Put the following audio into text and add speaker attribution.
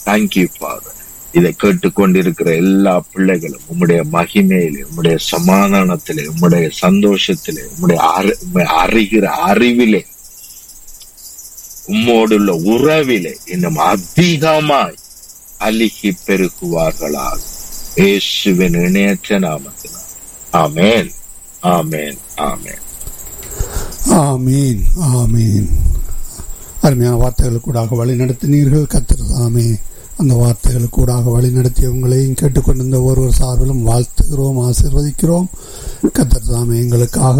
Speaker 1: thank you father இதை கேட்டுக்கொண்டிருக்கிற எல்லா பிள்ளைகளும் உம்முடைய மகிமையிலே உம்முடைய சமாதானத்திலே உம்முடைய சந்தோஷத்திலே உம்முடைய அறி- உம்மை அறிகிற அறிவிலே உம்மோடுள்ள உறவிலே இன்னும் அதிகமாய் அழுகி பெருகுவார்களாக இயேசுவின் இணையற்ற நாமத்தினால் ஆமென் ஆமென் ஆமென்
Speaker 2: ஆமீன் ஆமீன் அருமையான வார்த்தைகளுக்கூடாக வழி நடத்தினீர்கள் கத்திரதாமே அந்த வார்த்தைகளுக்கூடாக வழி நடத்திய உங்களையும் கேட்டுக்கொண்டிருந்த ஒருவர் சார்பிலும் வாழ்த்துகிறோம் ஆசீர்வதிக்கிறோம் கத்திரதாமே எங்களுக்காக